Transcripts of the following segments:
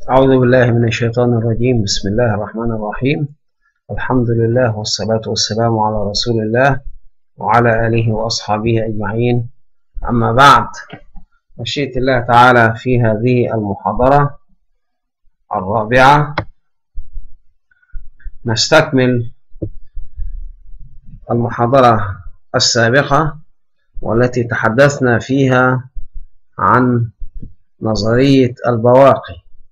أعوذ بالله من الشيطان الرجيم بسم الله الرحمن الرحيم الحمد لله والصلاة والسلام على رسول الله وعلى آله وأصحابه أجمعين أما بعد مشيئة الله تعالى في هذه المحاضرة الرابعة نستكمل المحاضرة السابقة والتي تحدثنا فيها عن نظرية البواقي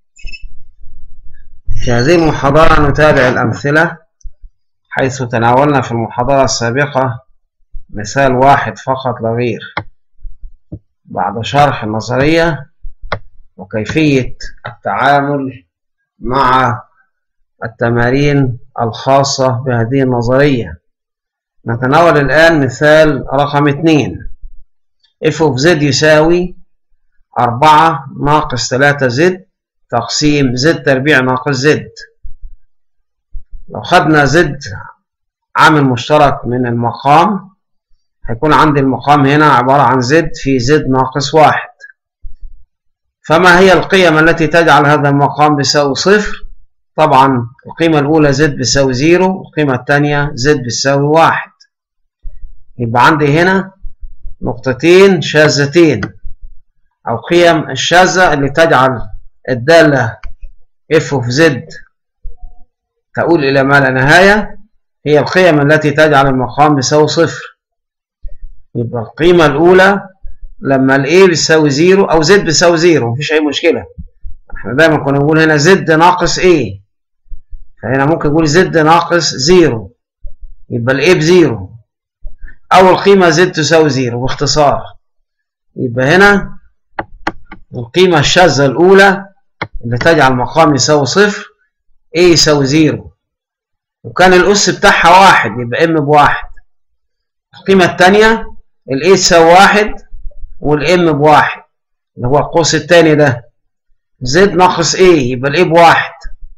في هذه المحاضرة نتابع الأمثلة حيث تناولنا في المحاضرة السابقة مثال واحد فقط لا غير بعد شرح النظرية وكيفية التعامل مع التمارين الخاصة بهذه النظرية نتناول الآن مثال رقم اثنين f of z يساوي أربعة ناقص تلاتة زد تقسيم زد تربيع ناقص زد لو خدنا زد عامل مشترك من المقام هيكون عندي المقام هنا عبارة عن زد في زد ناقص واحد فما هي القيم التي تجعل هذا المقام بيساوي صفر طبعا القيمة الأولى زد بيساوي زيرو القيمة الثانية زد بيساوي واحد يبقى عندي هنا نقطتين شاذتين أو قيم الشاذة اللي تجعل الدالة f of z تؤول إلى ما لا نهاية هي القيم التي تجعل المقام بيساوي صفر يبقى القيمة الأولى لما ال a بيساوي زيرو أو z بيساوي زيرو مفيش أي مشكلة احنا دايما كنا نقول هنا z ناقص a فهنا ممكن نقول z ناقص زيرو يبقى ال a بزيرو أو القيمة z تساوي زيرو باختصار يبقى هنا القيمة الشاذة الأولى اللي تجعل المقام يساوي صفر a يساوي زيرو وكان الأس بتاعها واحد يبقى m بواحد القيمة الثانية ال a تساوي واحد والm بواحد اللي هو القوس الثاني ده z ناقص a يبقى ال a بواحد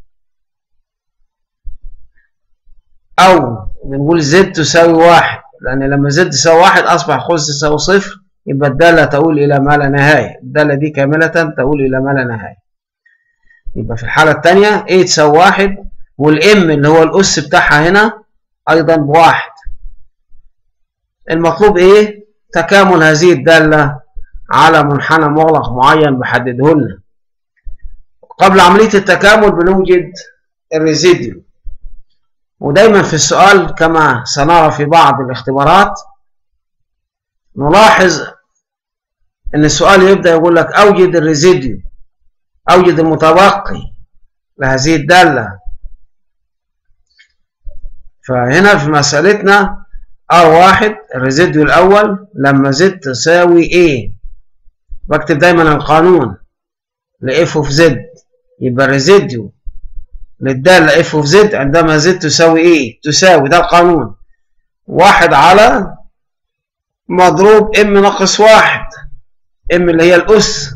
أو بنقول z تساوي واحد لأن لما z تساوي واحد أصبح القوس يساوي صفر يبقى الدالة تؤول إلى ما لا نهاية الدالة دي كاملة تؤول إلى ما لا نهاية يبقى في الحالة الثانية a تساوي واحد والام اللي هو الأس بتاعها هنا أيضا بواحد المطلوب إيه؟ تكامل هذه الدالة على منحنى مغلق معين بحدده لنا قبل عملية التكامل بنوجد الريزيديو ودايما في السؤال كما سنرى في بعض الاختبارات نلاحظ ان السؤال يبدأ يقول لك اوجد الريزيديو اوجد المتبقي لهذه الدالة فهنا في مسألتنا R1 الريزيديو الأول لما Z تساوي A بكتب دايما القانون ل F of Z يبقى الريزيديو للدالة F of Z عندما Z تساوي A تساوي ده القانون واحد على مضروب M ناقص واحد M اللي هي الأس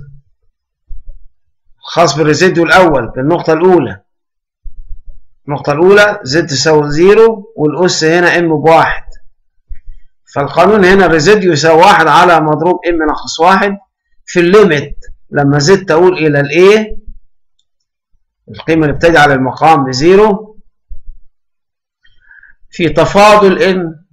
خاص بالريزيديو الأول بالنقطة الأولى النقطة الأولى Z تساوي زيرو والأس هنا M بواحد فالقانون هنا الريزيديو يساوي واحد على مضروب M ناقص واحد في الليمت لما Z تؤول إلى ال A القيمة اللي بتجعل المقام بزيرو في تفاضل M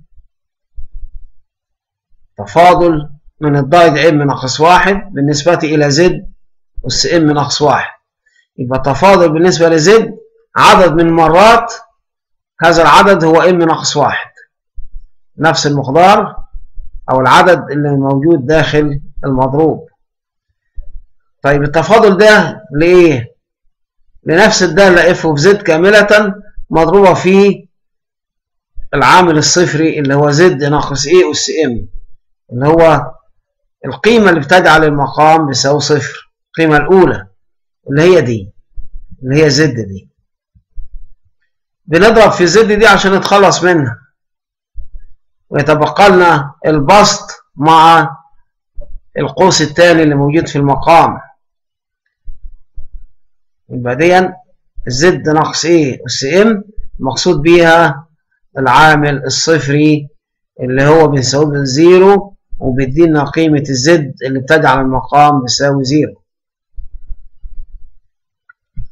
تفاضل من الضايد M ناقص واحد بالنسبة إلى Z أس M ناقص واحد يبقى تفاضل بالنسبة لZ عدد من المرات هذا العدد هو M ناقص واحد نفس المقدار أو العدد اللي موجود داخل المضروب طيب التفاضل ده لإيه؟ لنفس الدالة f of z كاملة مضروبة في العامل الصفري اللي هو z ناقص a أس m اللي هو القيمة اللي بتجعل المقام بيساوي صفر القيمة الأولى اللي هي دي اللي هي z دي بنضرب في z دي عشان نتخلص منها ويتبقى لنا البسط مع القوس الثاني اللي موجود في المقام يبقى دي زد ناقص ايه اس ام المقصود بيها العامل الصفري اللي هو بنساويه بالزيرو وبيدينا قيمة الزد اللي بتجعل المقام بيساوي زيرو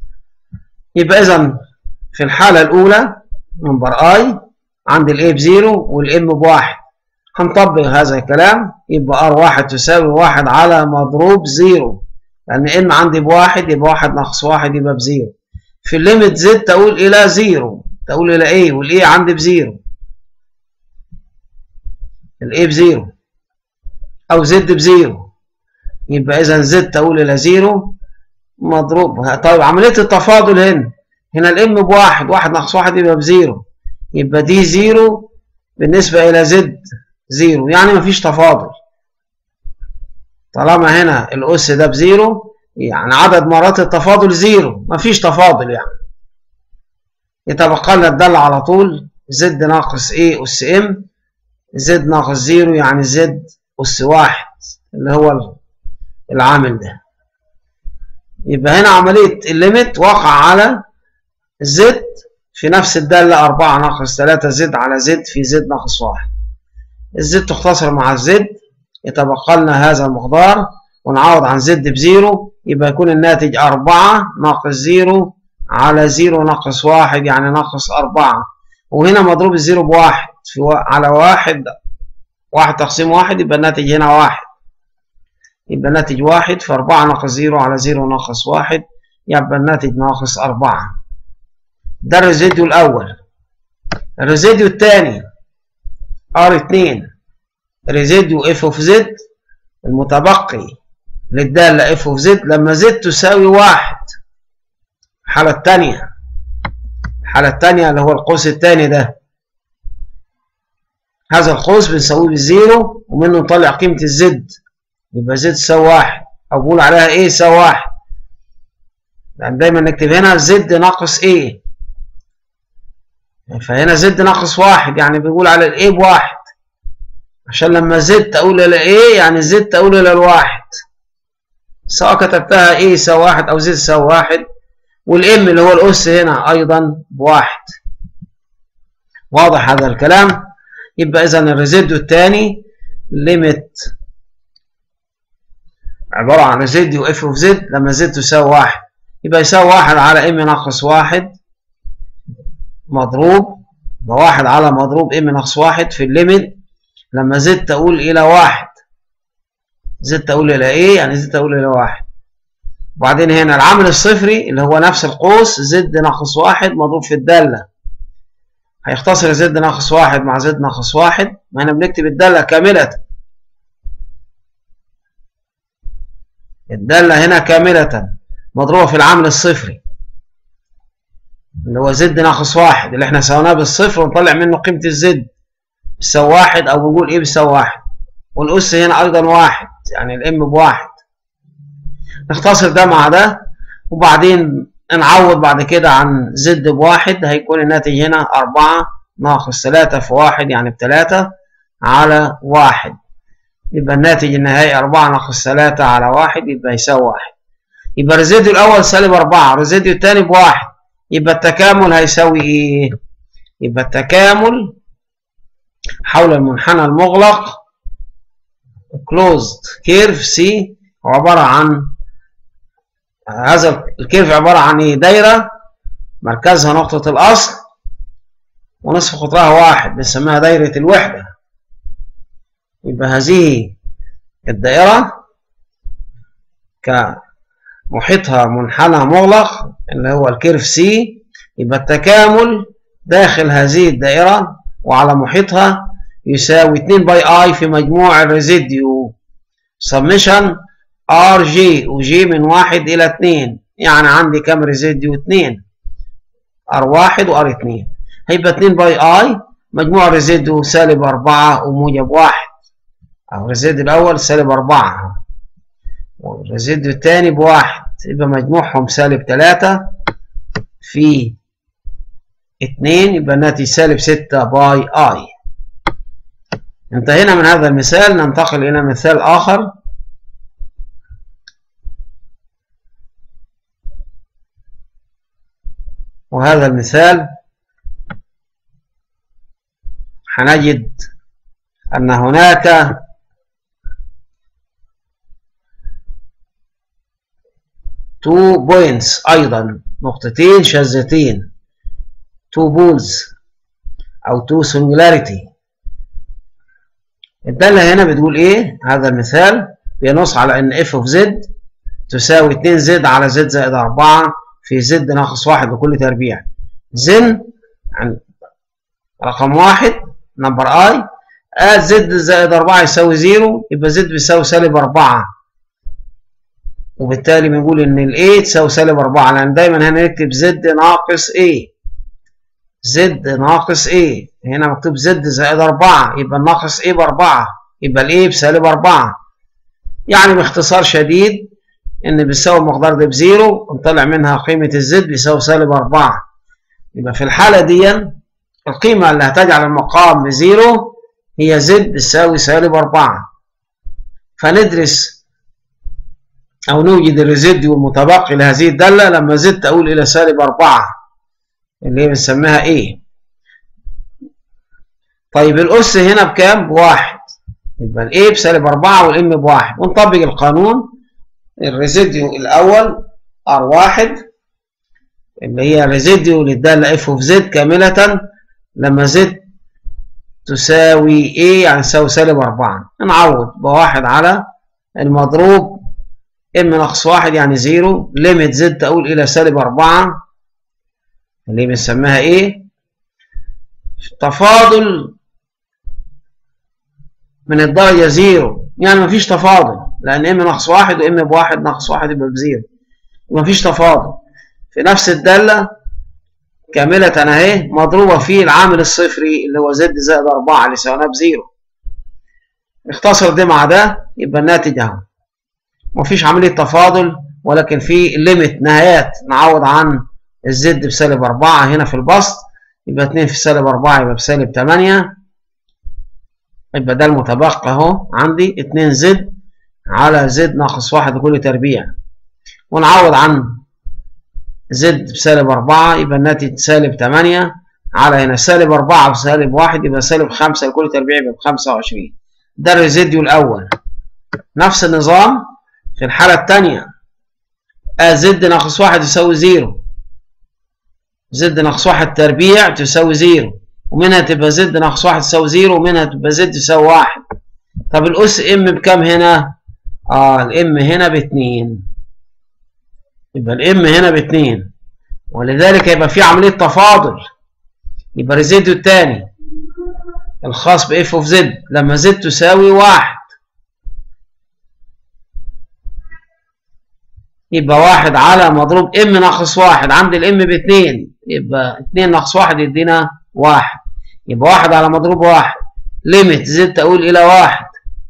يبقى إذا في الحالة الأولى نمبر اي عند الاي بزيرو والام بواحد هنطبق هذا الكلام يبقى ار واحد تساوي واحد على مضروب زيرو لأن ام عندي بواحد يبقى واحد ناقص واحد يبقى بزيرو في الليمت زد تقول إلى زيرو تقول إلى ايه والايه عندي بزيرو الايه بزيرو أو زد بزيرو يبقى إذا زد تقول إلى زيرو مضروب طيب عملية التفاضل هنا هنا الام بواحد واحد ناقص واحد يبقى بزيرو يبقى دي زيرو بالنسبة إلى زد زيرو يعني مفيش تفاضل طالما هنا الأس ده بزيرو يعني عدد مرات التفاضل زيرو مفيش تفاضل يعني يتبقى لنا الدالة على طول زد ناقص ايه أس ام زد ناقص زيرو يعني زد أس واحد اللي هو العامل ده يبقى هنا عملية الليمت وقع على زد في نفس الدالة 4 ناقص 3 زد على زد في زد ناقص 1 الزد تختصر مع الزد يتبقى لنا هذا المقدار ونعوض عن زد بزيرو يبقى يكون الناتج 4 ناقص زيرو على زيرو ناقص 1 يعني ناقص 4 وهنا مضروب الزيرو بواحد في و... على واحد واحد تقسيم واحد يبقى الناتج هنا واحد يبقى الناتج واحد في 4 ناقص زيرو على زيرو ناقص واحد يبقى الناتج ناقص 4 ده الريزيديو الأول الريزيديو الثاني R2 ريزيديو اف اوف زد المتبقي للدالة اف اوف زد لما زد تساوي واحد الحالة الثانية الحالة الثانية اللي هو القوس الثاني ده هذا القوس بنساويه بالزيرو ومنه نطلع قيمة الزد يبقى زد تساوي واحد أو بقول عليها ايه يساوي واحد لأن دايما نكتب هنا زد ناقص ايه فهنا زد ناقص واحد يعني بيقول على الايه بواحد عشان لما زد تقول الى ايه يعني زد تقول الى الواحد سواء كتبتها ايه يساوي واحد او زد يساوي واحد والام اللي هو الاس هنا ايضا بواحد واضح هذا الكلام يبقى اذا الريزيديو الثاني ليميت عبارة عن ريزيديو اف اوف زد لما زد تساوي واحد يبقى يساوي واحد على ام ناقص واحد مضروب بواحد على مضروب ام ناقص واحد في الليميت لما زد تقول الى واحد زد تقول الى ايه يعني زد تقول الى واحد وبعدين هنا العامل الصفري اللي هو نفس القوس زد ناقص واحد مضروب في الدالة هيختصر زد ناقص واحد مع زد ناقص واحد ما هنا بنكتب الدالة كاملة الدالة هنا كاملة مضروبة في العامل الصفري اللي هو زد ناقص واحد اللي احنا سويناه بالصفر ونطلع منه قيمة الزد بيساوي واحد او بنقول ايه بيساوي واحد والاس هنا ايضا واحد يعني الام بواحد نختصر ده مع ده وبعدين نعوض بعد كده عن زد بواحد هيكون الناتج هنا أربعة ناقص تلاتة في واحد يعني بتلاتة على واحد يبقى الناتج النهائي أربعة ناقص تلاتة على واحد يبقى يساوي واحد يبقى الريزيديو الأول سالب أربعة الريزيديو الثاني بواحد يبقى التكامل هيساوي إيه؟ يبقى التكامل حول المنحنى المغلق closed curve C هو عبارة عن هذا الكيرف عبارة عن ايه دايرة مركزها نقطة الأصل ونصف قطرها واحد بنسميها دايرة الوحدة يبقى هذه الدائرة كمحيطها منحنى مغلق اللي هو الكيرف سي يبقى التكامل داخل هذه الدائرة وعلى محيطها يساوي 2 باي اي في مجموع الريزيديو سمشن ار جي وجي من واحد الى اتنين يعني عندي كام ريزيديو اتنين ار واحد وار اتنين هيبقى اتنين باي اي مجموع ريزيديو سالب اربعة وموجب واحد او الريزيديو الاول سالب اربعة والريزيديو التاني بواحد يبقى مجموعهم سالب تلاتة في اتنين يبقى الناتج سالب ستة باي اي انتهينا من هذا المثال ننتقل الى مثال اخر وهذا المثال هنجد أن هناك two points أيضا نقطتين شاذتين two poles أو two singularity الدالة هنا بتقول إيه هذا المثال بينص على إن f of z تساوي 2 z على z زائد 4 في z ناقص 1 بكل تربيع زن عن رقم واحد نمبر اي اد زد زائد 4 يساوي 0 يبقى زد بيساوي سالب 4 وبالتالي بنقول ان الاي تساوي سالب 4 لان دايما هنا نكتب زد ناقص ايه زد ناقص ايه هنا مكتوب زد زائد 4 يبقى الناقص ايه ب 4 يبقى الايه بسالب 4 يعني باختصار شديد ان بيساوي المقدار ده بزيرو ونطلع منها قيمه الزد بيساوي سالب 4 يبقى في الحاله دي القيمه اللي هتجعل المقام بزيرو هي زد بتساوي سالب 4 فندرس أو نوجد الريزيديو المتبقي لهذه الدالة لما زد تؤول إلى سالب 4 اللي هي بنسميها إيه طيب الأس هنا بكام؟ بواحد يبقى الإيه بسالب 4 والإم بواحد ونطبق القانون الريزيديو الأول R1 اللي هي ريزيديو للدالة اف اوف زد كاملة لما زد تساوي ايه يعني تساوي سالب 4 نعوض بواحد على المضروب ام ناقص واحد يعني زيرو ليميت زد تقول الى سالب 4 اللي بنسميها ايه تفاضل من الدرجة زيرو يعني مفيش تفاضل لأن ام ناقص واحد وام بواحد ناقص واحد يبقى بزيرو مفيش تفاضل في نفس الدالة كاملة اهي مضروبة في العامل الصفري اللي هو زد زائد 4 اللي سويناه بزيرو اختصر ده مع ده يبقى الناتج اهو مفيش عملية تفاضل ولكن في ليميت نهايات نعوض عن الزد بسالب 4 هنا في البسط يبقى 2 في سالب 4 يبقى بسالب 8 يبقى ده المتبقى اهو عندي 2 زد على زد ناقص 1 لكل تربيع ونعوض عن زد بسالب 4 يبقى الناتج سالب 8 على هنا سالب 4 وسالب 1 يبقى سالب 5 لكل تربيع يبقى ب 25 ده الريزيديو الأول نفس النظام في الحالة الثانية زد ناقص 1 يساوي 0 زد ناقص 1 تربيع تساوي 0 ومنها تبقى زد ناقص 1 تساوي 0 ومنها تبقى زد تساوي 1 طب الأس ام بكام هنا؟ اه الام هنا ب 2 يبقى الام هنا باتنين ولذلك يبقى في عملية تفاضل يبقى الريزيديو الثاني الخاص باف اوف زد لما زد تساوي واحد يبقى واحد على مضروب ام ناقص واحد عند الام باتنين يبقى اتنين ناقص واحد يدينا واحد يبقى واحد على مضروب واحد ليميت زد تقول الى واحد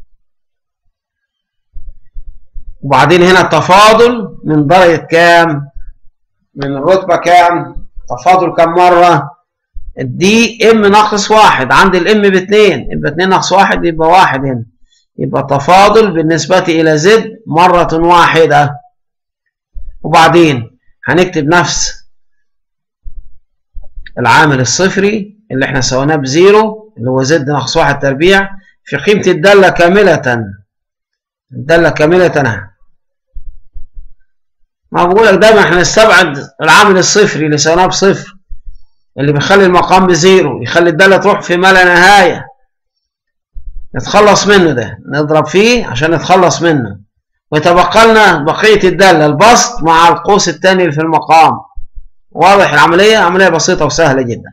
وبعدين هنا التفاضل من درجة كام من الرتبة كام تفاضل كام مرة دي ام ناقص واحد عند الام باتنين يبقى اتنين ناقص واحد يبقى واحد هنا يبقى تفاضل بالنسبة إلى زد مرة واحدة وبعدين هنكتب نفس العامل الصفري اللي احنا سويناه بزيرو اللي هو زد ناقص واحد تربيع في قيمة الدالة كاملة الدالة كاملة اهي ما بقول لك دايما احنا نستبعد العامل الصفري اللي سويناه بصفر اللي بيخلي المقام بزيرو يخلي الدالة تروح في ما لا نهاية نتخلص منه ده نضرب فيه عشان نتخلص منه ويتبقى لنا بقية الدالة البسط مع القوس الثاني اللي في المقام واضح العملية عملية بسيطة وسهلة جدا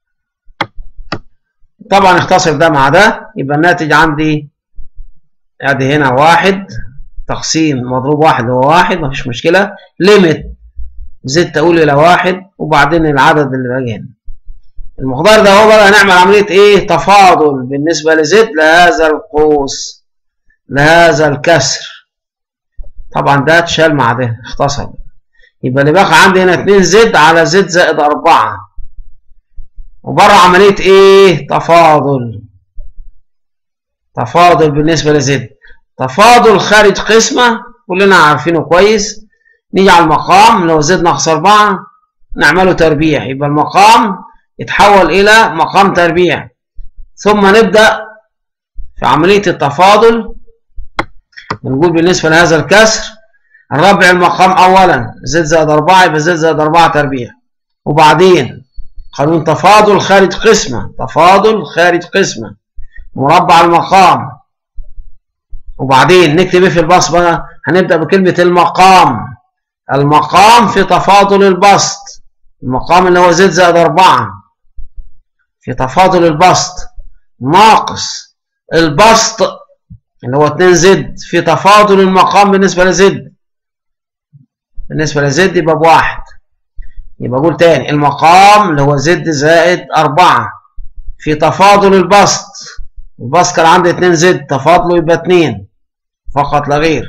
طبعا اختصر ده مع ده يبقى الناتج عندي ادي هنا واحد تقسيم مضروب واحد هو واحد مفيش مشكلة ليميت زد تقول إلى واحد وبعدين العدد اللي باقي هنا المقدار ده هو بقى هنعمل عملية إيه تفاضل بالنسبة لزد لهذا القوس لهذا الكسر طبعا ده اتشال مع ده اختصر يبقى اللي باقي عندي هنا 2 زد على زد زائد 4 وبره عملية إيه تفاضل تفاضل بالنسبة لزد تفاضل خارج قسمة كلنا عارفينه كويس نيجي على المقام لو زد ناقص 4 نعمله تربيع يبقى المقام يتحول إلى مقام تربيع ثم نبدأ في عملية التفاضل بنقول بالنسبة لهذا الكسر نربع المقام أولا زد زائد أربعة يبقى زد زائد أربعة تربيع وبعدين قانون تفاضل خارج قسمة تفاضل خارج قسمة مربع المقام وبعدين نكتب ايه في البسط بقى هنبدأ بكلمة المقام المقام في تفاضل البسط المقام اللي هو زد زائد أربعة في تفاضل البسط ناقص البسط اللي هو 2 زد في تفاضل المقام بالنسبة لزد بالنسبة لزد يبقى بواحد يبقى أقول تاني المقام اللي هو زد زائد أربعة في تفاضل البسط البسط كان عندي 2 زد تفاضله يبقى 2 فقط لا غير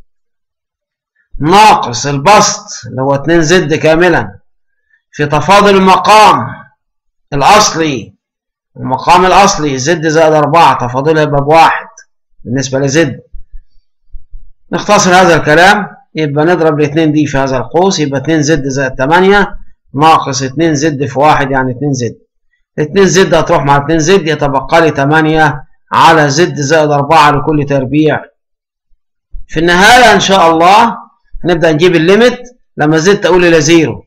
ناقص البسط اللي هو 2 زد كاملا في تفاضل المقام الأصلي المقام الأصلي زد زائد أربعة تفاضلها يبقى بواحد بالنسبة لزد نختصر هذا الكلام يبقى نضرب الاثنين دي في هذا القوس يبقى 2 زد زائد 8 ناقص 2 زد في 1 يعني 2 زد 2 زد هتروح مع 2 زد يتبقى لي 8 على زد زائد 4 لكل تربيع في النهاية إن شاء الله نبدأ نجيب الليمت لما زد تقول إلى زيرو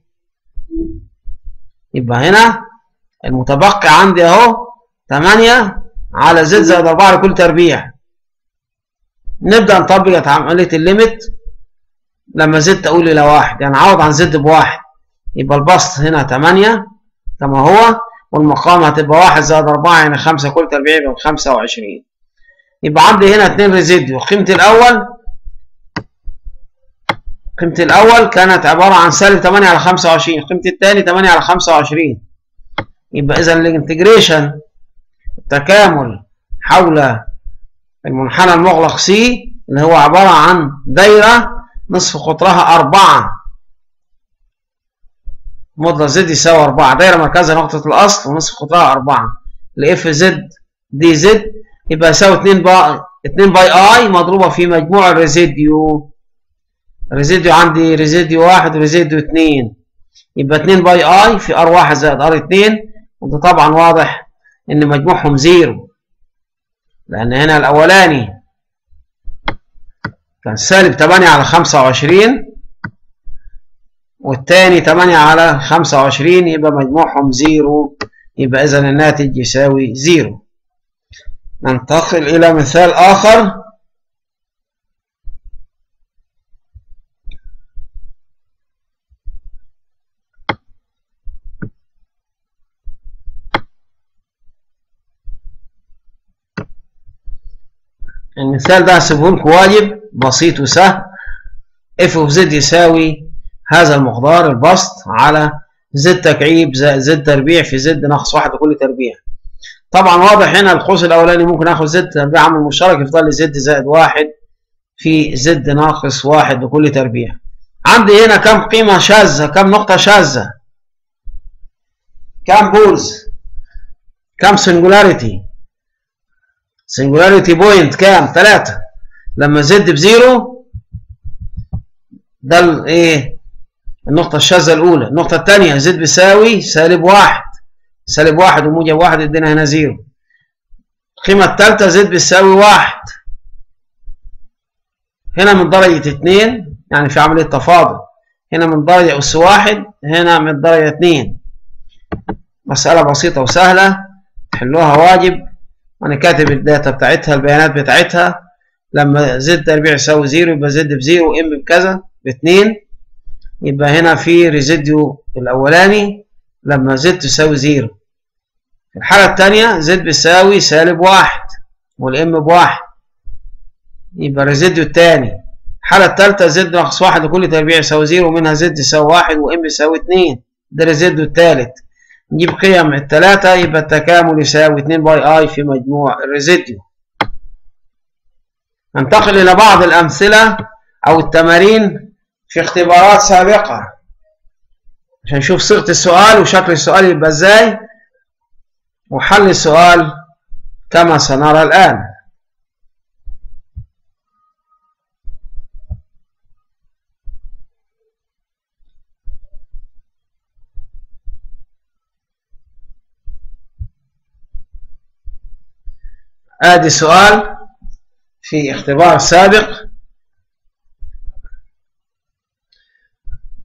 يبقى هنا المتبقي عندي أهو 8 على زد زائد 4 لكل تربيع نبدأ نطبق عملية الليمت لما زد تقول إلى واحد يعني عوض عن زد بواحد يبقى البسط هنا 8 كما هو والمقام هتبقى 1 زائد 4 يعني 5 كل تربيع يبقى 25 يبقى عندي هنا 2 ريزيديو قيمة الأول قيمة الأول كانت عبارة عن سالب 8 على 25 قيمة الثاني 8 على 25 يبقى إذا الانتجريشن التكامل حول المنحنى المغلق C اللي هو عبارة عن دايرة نصف قطرها 4 مضلع زد يساوي 4 دايرة مركزها نقطة الأصل ونصف قطرها 4 لإف زد دي زد يبقى يساوي 2 باي 2 باي اي مضروبة في مجموع الريزيديو الريزيديو عندي ريزيديو 1 وريزيديو 2 يبقى 2 باي اي في ار 1 زائد ار 2 وده طبعا واضح ان مجموعهم زيرو لان هنا الاولاني كان سالب 8 على 25 والتاني 8 على 25 يبقى مجموعهم زيرو يبقى إذا الناتج يساوي زيرو ننتقل إلى مثال آخر المثال ده هسيبه لكم واجب بسيط وسهل اف اوف زد يساوي هذا المقدار البسط على زد تكعيب زائد زد تربيع في زد ناقص واحد لكل تربيع طبعا واضح هنا القوس الاولاني ممكن اخد زد تربيع عامل مشترك يفضل لي زد زائد واحد في زد ناقص واحد لكل تربيع عندي هنا كم قيمة شاذة كم نقطة شاذة كم بولز كم سنجولاريتي سنجولاريتي بوينت كام ثلاثة لما زد بزيرو ده الايه النقطة الشاذة الأولى النقطة الثانية زد بيساوي سالب واحد سالب واحد وموجب واحد ادينا هنا زيرو القيمة الثالثة زد بيساوي واحد هنا من درجة اتنين يعني في عملية تفاضل هنا من درجة أس واحد هنا من درجة اتنين مسألة بسيطة وسهلة تحلوها واجب وأنا كاتب الداتا بتاعتها البيانات بتاعتها لما زد تربيع يساوي زيرو يبقى زد بزيرو ام بكذا باتنين يبقى هنا في ريزيديو الأولاني لما زد تساوي زيرو في الحالة الثانية زد بيساوي سالب واحد والام بواحد يبقى ريزيديو الثاني الحالة الثالثة زد ناقص واحد لكل تربيع يساوي زيرو ومنها زد يساوي واحد وام يساوي اتنين ده ريزيديو الثالث نجيب قيم الثلاثة يبقى التكامل يساوي 2 باي اي في مجموع الريزيديو ننتقل إلى بعض الأمثلة أو التمارين في اختبارات سابقة عشان نشوف صيغة السؤال وشكل السؤال يبقى ازاي وحل السؤال كما سنرى الآن ادي سؤال في اختبار سابق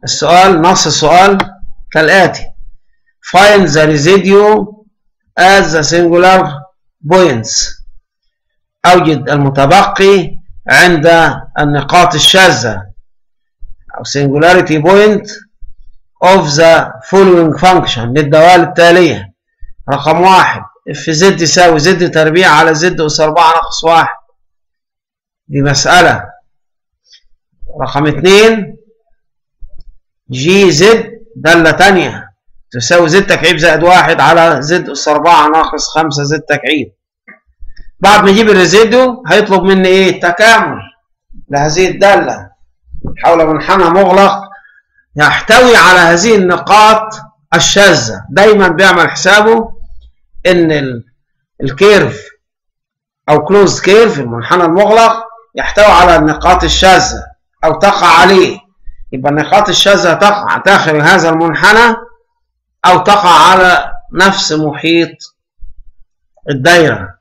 السؤال نص السؤال كالآتي find the residue as the singular points أوجد المتبقي عند النقاط الشاذة أو singularity point of the following function للدوال التالية رقم واحد اف زد يساوي زد تربيع على زد أس 4 ناقص واحد دي مسألة رقم اتنين جي زد دالة تانية تساوي زد تكعيب زائد واحد على زد أس 4 ناقص خمسة زد تكعيب بعد ما يجيب الريزيدو هيطلب مني ايه التكامل لهذه الدالة حول منحنى مغلق يحتوي على هذه النقاط الشاذة دايما بيعمل حسابه ان الكيرف او كلوز كيرف المنحنى المغلق يحتوي على النقاط الشاذة او تقع عليه يبقى النقاط الشاذة تقع داخل هذا المنحنى او تقع على نفس محيط الدايرة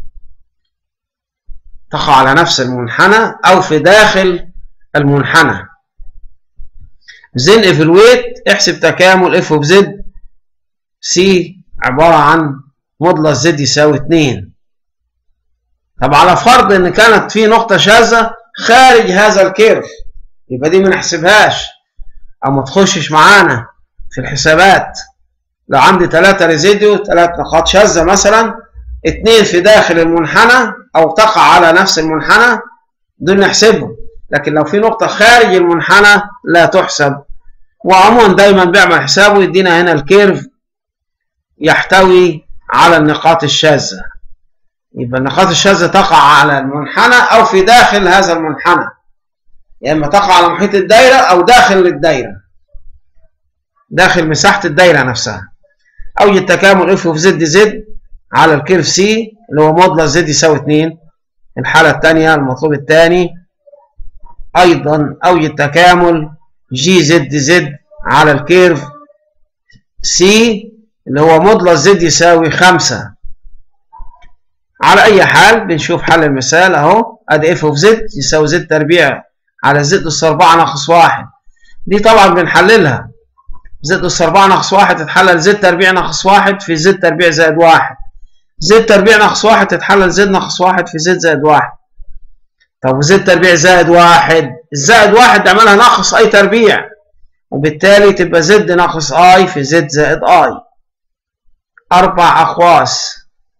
تقع على نفس المنحنى او في داخل المنحنى زن في الويت احسب تكامل اف اوف زد سي عبارة عن مودلس زد يساوي 2 طب على فرض ان كانت في نقطة شاذة خارج هذا الكيرف يبقى دي ما نحسبهاش او ما تخشش معانا في الحسابات لو عندي ثلاثة ريزيديو ثلاث نقاط شاذة مثلا اتنين في داخل المنحنى او تقع على نفس المنحنى دول نحسبهم لكن لو في نقطة خارج المنحنى لا تحسب وعموما دايما بيعمل حسابه يدينا هنا الكيرف يحتوي على النقاط الشاذة يبقى النقاط الشاذة تقع على المنحنى أو في داخل هذا المنحنى يا إما تقع على محيط الدايرة أو داخل الدايرة داخل مساحة الدايرة نفسها أوجد تكامل اف في زد زد على الكيرف سي اللي هو مودلس زد يساوي 2 الحالة الثانية المطلوب الثاني أيضا أوجد تكامل جي زد زد على الكيرف سي اللي هو مودلس زد يساوي 5 على أي حال بنشوف حل المثال أهو أدي اف اوف زد يساوي زد تربيع على زد أس 4 ناقص 1 دي طبعا بنحللها زد أس 4 ناقص 1 تتحلل زد تربيع ناقص 1 في زد تربيع زائد 1 زد تربيع ناقص 1 تتحلل زد ناقص 1 في زد زائد 1 طب وزد تربيع زائد 1 الزائد 1 نعملها ناقص اي تربيع وبالتالي تبقى زد ناقص اي في زد زائد اي اربع اقواس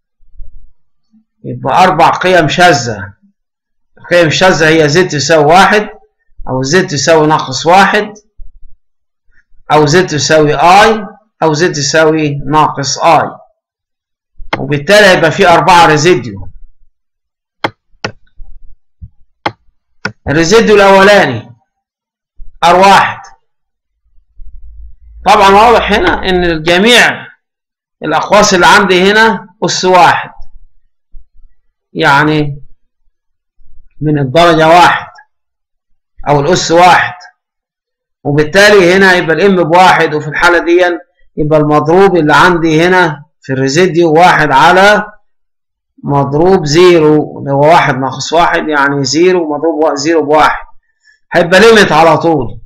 يبقى اربع قيم شاذة القيم الشاذة هي زد تساوي 1 او زد تساوي ناقص 1 او زد تساوي اي او زد تساوي ناقص اي وبالتالي هيبقى في أربعة ريزيديو الريزيديو الأولاني ار واحد طبعا واضح هنا إن الجميع الأقواس اللي عندي هنا أس واحد يعني من الدرجة واحد أو الأس واحد وبالتالي هنا يبقى الإم بواحد وفي الحالة دي يبقى المضروب اللي عندي هنا في الريزيديو واحد على مضروب زيرو اللي هو واحد ناقص واحد يعني زيرو مضروب زيرو بواحد هيبقى ليميت على طول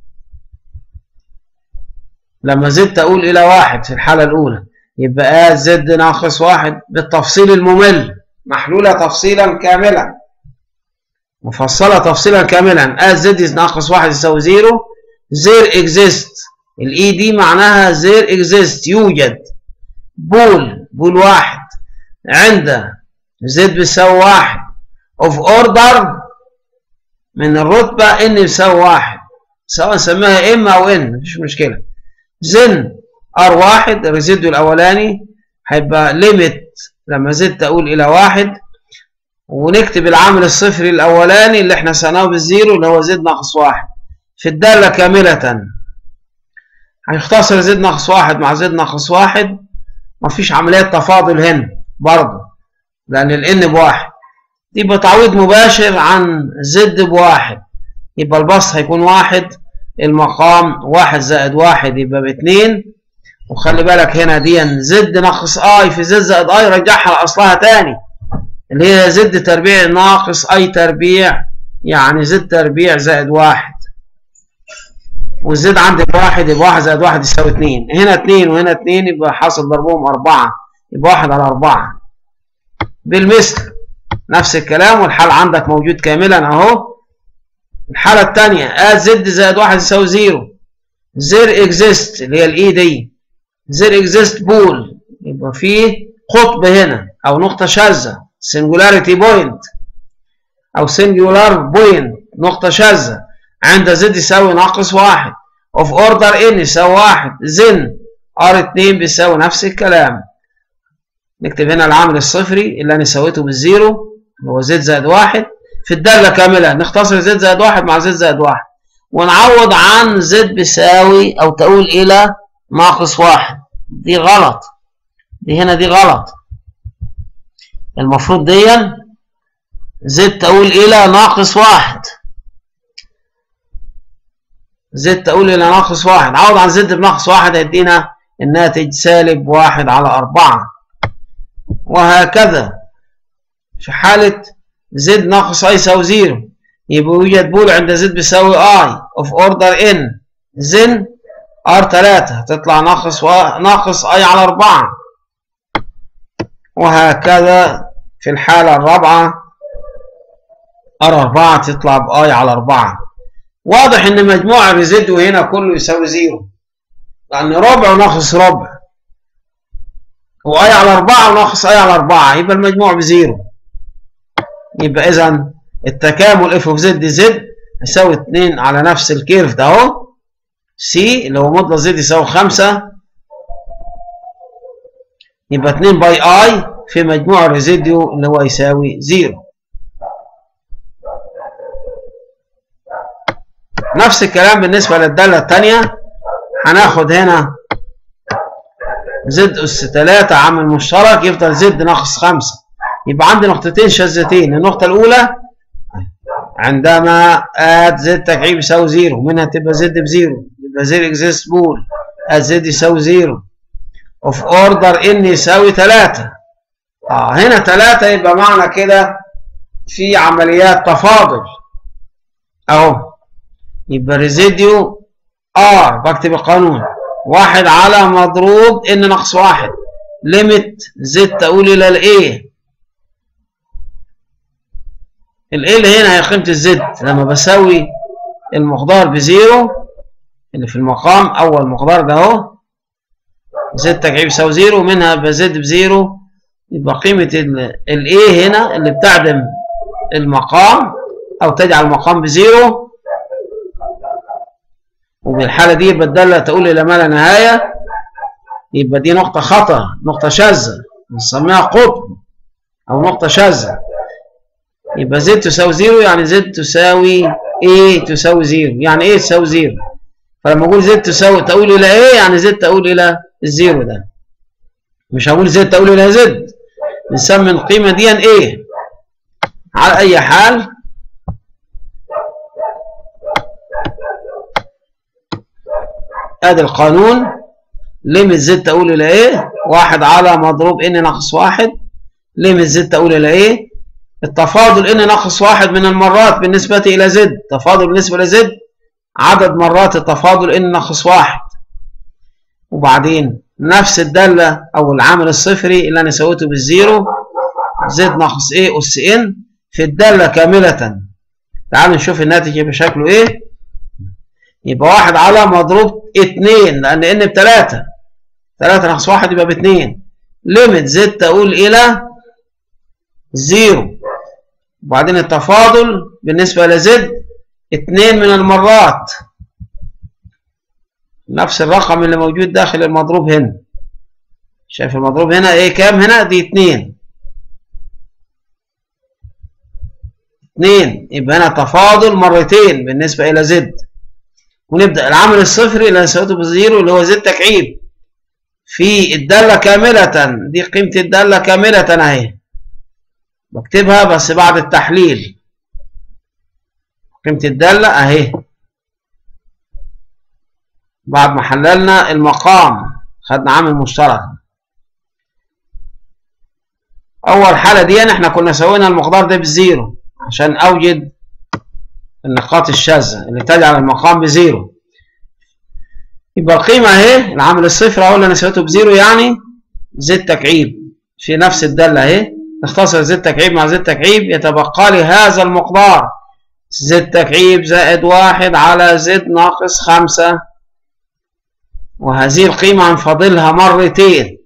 لما زدت أقول إلى واحد في الحالة الأولى يبقى آ زد ناقص واحد بالتفصيل الممل محلولة تفصيلا كاملا مفصلة تفصيلا كاملا آ زد ناقص واحد يساوي زيرو زير اكزيست الاي دي معناها زير اكزيست يوجد بول بول واحد عند زد بيساوي واحد اوف اوردر من الرتبة ان بيساوي واحد سواء نسميها ام او ان مفيش مشكلة زن ار واحد الريزيدو الاولاني هيبقى ليميت لما زدت اقول الى واحد ونكتب العامل الصفري الاولاني اللي احنا سناه بالزيرو اللي هو زد ناقص واحد في الدالة كاملة هيختصر زد ناقص واحد مع زد ناقص واحد مفيش عملية تفاضل هنا برضه لأن الإن بواحد يبقى تعويض مباشر عن زد بواحد يبقى البسط هيكون واحد المقام واحد زائد واحد يبقى باتنين وخلي بالك هنا دي زد ناقص اي في زد زائد اي رجعها لأصلها تاني اللي هي زد تربيع ناقص اي تربيع يعني زد تربيع زائد واحد والزد عندي بواحد يبقى واحد زائد واحد يساوي اتنين هنا اتنين وهنا اتنين يبقى حاصل ضربهم أربعة يبقى واحد على أربعة بالمثل نفس الكلام والحال عندك موجود كاملا أهو الحالة الثانية اد زد زائد واحد يساوي زيرو زير اكزيست اللي هي الاي دي زير اكزيست بول يبقى فيه قطب هنا أو نقطة شاذة singularity point أو singular point نقطة شاذة عند زد يساوي ناقص واحد of order n يساوي واحد زن r2 بيساوي نفس الكلام نكتب هنا العامل الصفري اللي انا سويته بالزيرو هو زد زائد واحد في الدالة كاملة نختصر زد زائد واحد مع زد زائد واحد ونعوض عن زد بيساوي او تقول الى ناقص واحد دي غلط دي هنا دي غلط المفروض دي زد تقول الى ناقص واحد زد تقول إلى ناقص واحد عوض عن زد بناقص واحد هيدينا الناتج سالب واحد على أربعة وهكذا في حالة زد ناقص اي يساوي زيرو يبقى يوجد بول عند زد بيساوي اي اوف اوردر ان زن ار 3 هتطلع ناقص و... ناقص اي على 4 وهكذا في الحالة الرابعة ار 4 تطلع باي على 4 واضح ان مجموع الريزيدو هنا كله يساوي زيرو لان ربع وناقص ربع واي على 4 وناقص اي على 4 يبقى المجموع بزيرو يبقى اذا التكامل اف اوف زد زد يساوي 2 على نفس الكيرف ده اهو سي اللي هو مضلع زد يساوي 5 يبقى 2 باي اي في مجموع الريزيديو اللي هو يساوي زيرو نفس الكلام بالنسبة للدالة الثانية هناخد هنا زد أس 3 عامل مشترك يفضل زد ناقص 5 يبقى عندي نقطتين شاذتين النقطة الأولى عندما اد زد تكعيب يساوي زيرو منها تبقى زد بزيرو يبقى زيرو اكزيست بول اد زد يساوي زيرو اوف اوردر ان يساوي 3 اه هنا 3 يبقى معنى كده في عمليات تفاضل اهو يبقى ريزيديو ار بكتب القانون واحد على مضروب ان ناقص واحد ليميت زد تقول الى الايه الايه اللي هنا هي قيمه الزد لما بساوي المقدار بزيرو اللي في المقام اول مقدار ده اهو زد تكعيب يساوي زيرو منها بزد بزيرو يبقى قيمه الايه هنا اللي بتعدم المقام او تجعل المقام بزيرو وبالحالة دي يبقى الدالة تقول إلى ما لا نهاية يبقى دي نقطة خطأ نقطة شاذة بنسميها قطب أو نقطة شاذة يبقى زد تساوي زيرو يعني زد تساوي ايه تساوي زيرو يعني ايه تساوي زيرو فلما اقول زد تساوي تقول الى ايه يعني زد تقول الى الزيرو ده مش هقول زد تقول الى زد بنسمي القيمة دي ايه على اي حال ادي القانون ليميت زد تقول الى ايه واحد على مضروب ان ناقص واحد ليميت زد تقول الى ايه التفاضل ان ناقص واحد من المرات بالنسبة الى زد تفاضل بالنسبة لزد عدد مرات التفاضل ان ناقص واحد وبعدين نفس الدالة او العامل الصفري اللي انا سويته بالزيرو زد ناقص ايه اس ان في الدالة كاملة تعالوا نشوف الناتج يبقى شكله ايه يبقى واحد على مضروب اتنين لأن ان بتلاتة تلاتة ناقص واحد يبقى باتنين ليميت زد تقول إلى زيرو وبعدين التفاضل بالنسبة لزد اتنين من المرات نفس الرقم اللي موجود داخل المضروب هنا شايف المضروب هنا ايه كام هنا دي اتنين اتنين يبقى هنا تفاضل مرتين بالنسبة إلى زد ونبدأ العامل الصفري اللي هنساويه بالزيرو اللي هو زد تكعيب في الدالة كاملة دي قيمة الدالة كاملة اهي بكتبها بس بعد التحليل قيمة الدالة اهي بعد ما حللنا المقام خدنا عامل مشترك اول حالة دي احنا كنا سوينا المقدار ده بالزيرو عشان اوجد النقاط الشاذة اللي تجعل المقام بزيرو يبقى القيمة اهي العامل الصفر اهو اللي نسبته بزيرو يعني زد تكعيب في نفس الدالة اهي نختصر زد تكعيب مع زد تكعيب يتبقى لي هذا المقدار زد تكعيب زائد واحد على زد ناقص خمسة وهذه القيمة هنفاضلها مرتين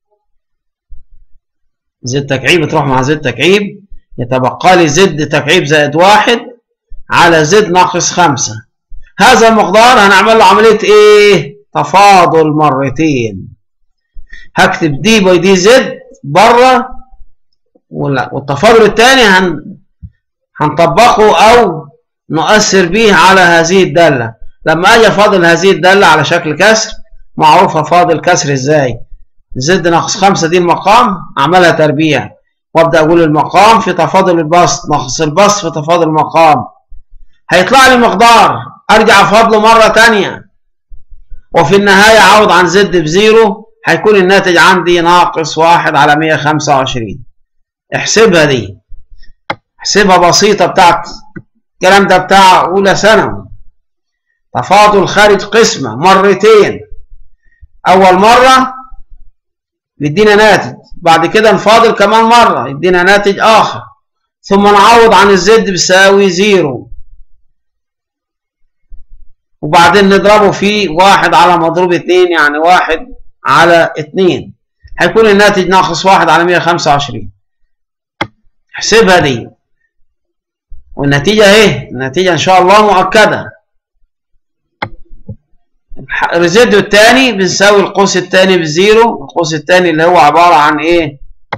زد تكعيب تروح مع زد تكعيب يتبقى لي زد تكعيب زائد واحد على زد ناقص خمسة هذا المقدار هنعمل له عملية ايه تفاضل مرتين هكتب دي باي دي زد بره والتفاضل الثاني هن هنطبقه او نؤثر به على هذه الدالة لما اجي افاضل هذه الدالة على شكل كسر معروف فاضل كسر ازاي زد ناقص خمسة دي المقام اعملها تربيع وابدا اقول المقام في تفاضل البسط ناقص البسط في تفاضل المقام هيطلع لي مقدار ارجع افاضله مرة تانية وفي النهاية اعوض عن زد بزيرو هيكون الناتج عندي ناقص واحد على مية خمسة وعشرين احسبها دي احسبها بسيطة بتاعت الكلام ده بتاع اولى ثانوي تفاضل خارج قسمة مرتين اول مرة يدينا ناتج بعد كده نفاضل كمان مرة يدينا ناتج اخر ثم نعوض عن الزد بيساوي زيرو وبعدين نضربه في واحد على مضروب اتنين يعني واحد على اتنين هيكون الناتج ناقص واحد على مية خمسة وعشرين احسبها دي والنتيجة اهي النتيجة ان شاء الله مؤكدة الريزيديو الثاني بنساوي القوس الثاني بزيرو القوس الثاني اللي هو عبارة عن ايه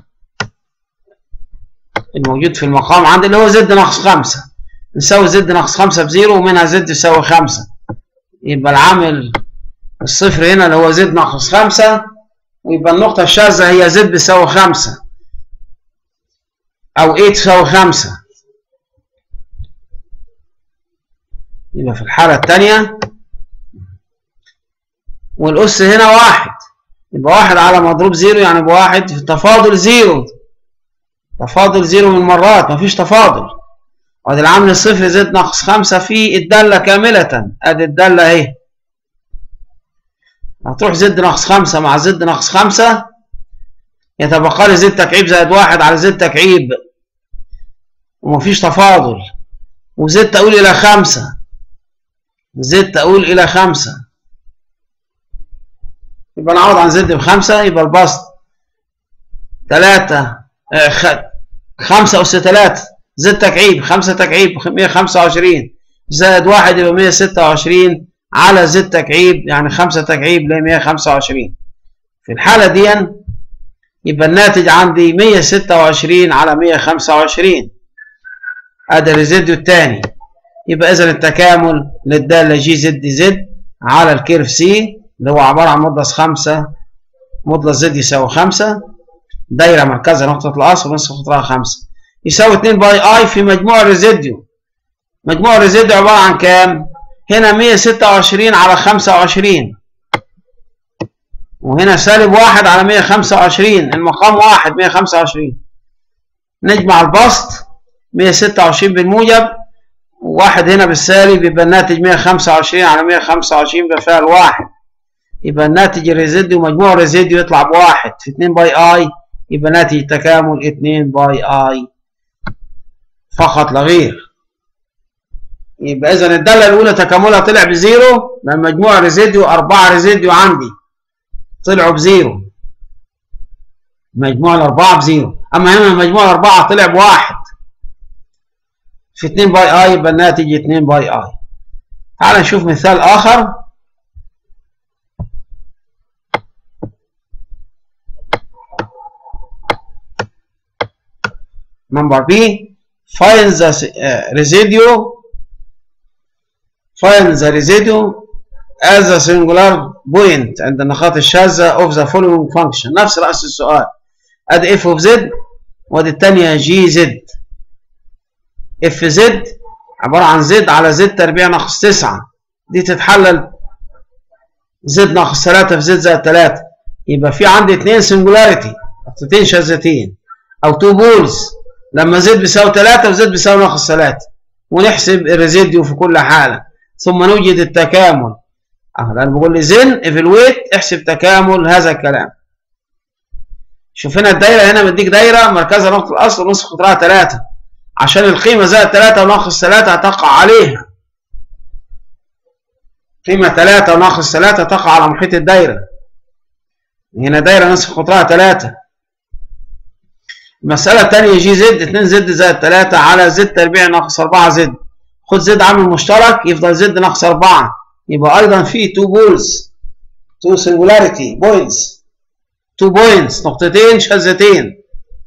الموجود في المقام عندي اللي هو زد ناقص خمسة نساوي زد ناقص خمسة بزيرو ومنها زد يساوي خمسة يبقى العامل الصفر هنا اللي هو زد ناقص خمسة ويبقى النقطة الشاذة هي زد بيساوي خمسة أو إيه تساوي خمسة يبقى في الحالة الثانية والأس هنا واحد يبقى واحد على مضروب زيرو يعني بواحد في تفاضل زيرو تفاضل زيرو من مرات مفيش تفاضل وادي العامل الصفر زد ناقص خمسة في الدالة كاملة ادي الدالة اهي هتروح زد ناقص خمسة مع زد ناقص خمسة يتبقى لي زد تكعيب زائد واحد على زد تكعيب ومفيش تفاضل وزد تقول إلى خمسة زد تقول إلى خمسة يبقى نعوض عن زد بخمسة يبقى البسط تلاتة آه خمسة أس تلاتة زد تكعيب خمسة تكعيب مية خمسة وعشرين زائد واحد يبقى مية ستة وعشرين على زد تكعيب يعني خمسة تكعيب لمية خمسة وعشرين في الحالة دي يبقى الناتج عندي مية ستة وعشرين على مية خمسة وعشرين ادي الريزيديو الثاني يبقى اذا التكامل للدالة جي زد زد على الكيرف سي اللي هو عبارة عن مدلس خمسة مدلس زد يساوي خمسة دايرة مركزها نقطة الأصل ونصف قطرها خمسة يساوي 2 باي اي في مجموع الريزيديو مجموع الريزيديو عبارة عن كام؟ هنا 126 على 25 وهنا سالب 1 على 125 المقام 1 125 نجمع البسط 126 بالموجب وواحد هنا بالسالب يبقى الناتج 125 على 125 بفعل واحد يبقى الناتج الريزيديو مجموع الريزيديو يطلع بواحد في 2 باي اي يبقى ناتج التكامل 2 باي اي فقط لا غير يبقى اذا الداله الاولى تكاملها طلع بزيرو من مجموع ريزيديو أربعة ريزيديو عندي طلعوا بزيرو مجموع الأربعة بزيرو أما هنا مجموع الأربعة طلع بواحد في 2 باي اي يبقى الناتج 2 باي اي تعال نشوف مثال آخر number B find the uh, residue find the residue as a singular point عند النقاط الشاذة of the following function نفس رأس السؤال ادي f of z وادي الثانية g z f z عبارة عن z على z تربيع ناقص 9 دي تتحلل z ناقص 3 في z زائد 3 يبقى في عندي اثنين singularity نقطتين شاذتين او two بولز لما زد بيساوي 3 وزد بيساوي ناقص 3 ونحسب الريزيديو في كل حالة ثم نوجد التكامل اه لان بيقول لي زن ايفالويت احسب تكامل هذا الكلام شوف هنا الدايره هنا مديك دايره مركزها نقطه الاصل ونصف قطرها 3 عشان القيمه زائد 3 وناقص 3 هتقع عليها قيمه 3 وناقص 3 تقع على محيط الدايره هنا دايره نصف قطرها 3 المساله الثانيه جي زد 2 زد زائد 3 على زد تربيع ناقص 4 زد خد زد عامل مشترك يفضل زد ناقص 4 يبقى ايضا في 2 بولز 2 سنجولاريتي بوينتس 2 بوينتس نقطتين شاذتين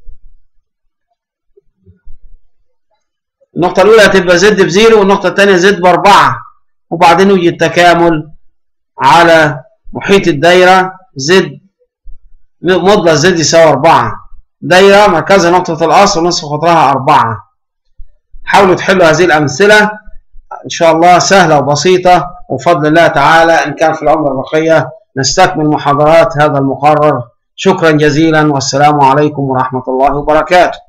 النقطة الأولى هتبقى زد بزيرو والنقطة الثانية زد بأربعة وبعدين يجي التكامل على محيط الدايرة زد مضلع زد يساوي أربعة دايرة مركزها نقطة الأصل ونصف قطرها أربعة حاولوا تحلوا هذه الأمثلة إن شاء الله سهلة وبسيطة وفضل الله تعالى إن كان في العمر بقية نستكمل محاضرات هذا المقرر شكرا جزيلا والسلام عليكم ورحمة الله وبركاته